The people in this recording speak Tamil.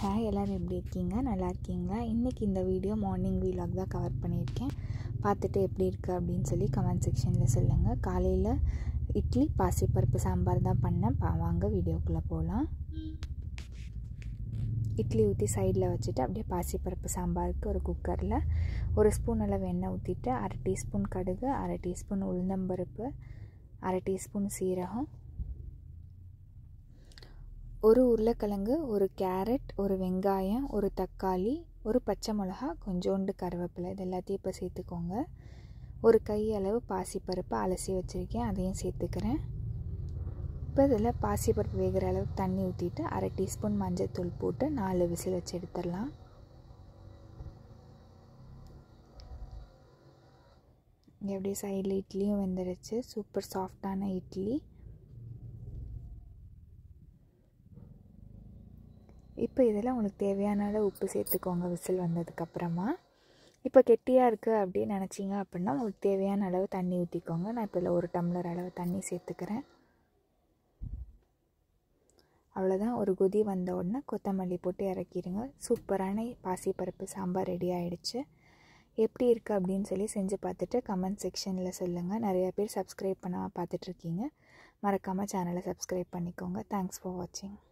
ஹாய் எல்லோரும் எப்படி இருக்கீங்க நல்லா இருக்கீங்களா இன்றைக்கி இந்த வீடியோ மார்னிங் வீலாக் தான் கவர் பண்ணியிருக்கேன் பார்த்துட்டு எப்படி இருக்குது அப்படின்னு சொல்லி கமெண்ட் செக்ஷனில் சொல்லுங்கள் காலையில் இட்லி பாசிப்பருப்பு சாம்பார் தான் பண்ணேன் பா வாங்க வீடியோக்குள்ளே போகலாம் இட்லி ஊற்றி சைடில் வச்சுட்டு அப்படியே பாசிப்பருப்பு சாம்பாருக்கு ஒரு குக்கரில் ஒரு ஸ்பூன் அளவு எண்ணெய் ஊற்றிட்டு அரை டீஸ்பூன் கடுகு அரை டீஸ்பூன் உளுந்தம்பருப்பு அரை டீஸ்பூன் சீரகம் ஒரு உருளைக்கிழங்கு ஒரு கேரட் ஒரு வெங்காயம் ஒரு தக்காளி ஒரு பச்சை மிளகா கொஞ்சோண்டு கருவேப்பிலை இது எல்லாத்தையும் இப்போ சேர்த்துக்கோங்க ஒரு கை அளவு பாசிப்பருப்பு அலசி வச்சுருக்கேன் அதையும் சேர்த்துக்கிறேன் இப்போ இதில் பாசிப்பருப்பு வேகிற அளவுக்கு தண்ணி ஊற்றிட்டு அரை டீஸ்பூன் மஞ்சள் தூள் போட்டு நாலு விசில் வச்சு எடுத்துடலாம் இங்கே அப்படியே சைடில் இட்லியும் வெந்துடுச்சு சூப்பர் சாஃப்டான இட்லி இப்போ இதில் உங்களுக்கு தேவையான அளவு உப்பு சேர்த்துக்கோங்க விசில் வந்ததுக்கப்புறமா இப்போ கெட்டியாக இருக்குது அப்படின்னு நினச்சிங்க அப்படின்னா உங்களுக்கு தேவையான அளவு தண்ணி ஊற்றிக்கோங்க நான் இப்போ இதில் ஒரு டம்ளர் அளவு தண்ணி சேர்த்துக்கிறேன் அவ்வளோதான் ஒரு கொதி வந்த உடனே கொத்தமல்லி போட்டு இறக்கிடுங்க சூப்பரான பாசிப்பருப்பு சாம்பார் ரெடி ஆகிடுச்சு எப்படி இருக்குது அப்படின்னு சொல்லி செஞ்சு பார்த்துட்டு கமெண்ட் செக்ஷனில் சொல்லுங்கள் நிறையா பேர் சப்ஸ்கிரைப் பண்ணாமல் பார்த்துட்ருக்கீங்க மறக்காமல் சேனலை சப்ஸ்கிரைப் பண்ணிக்கோங்க தேங்க்ஸ் ஃபார் வாட்சிங்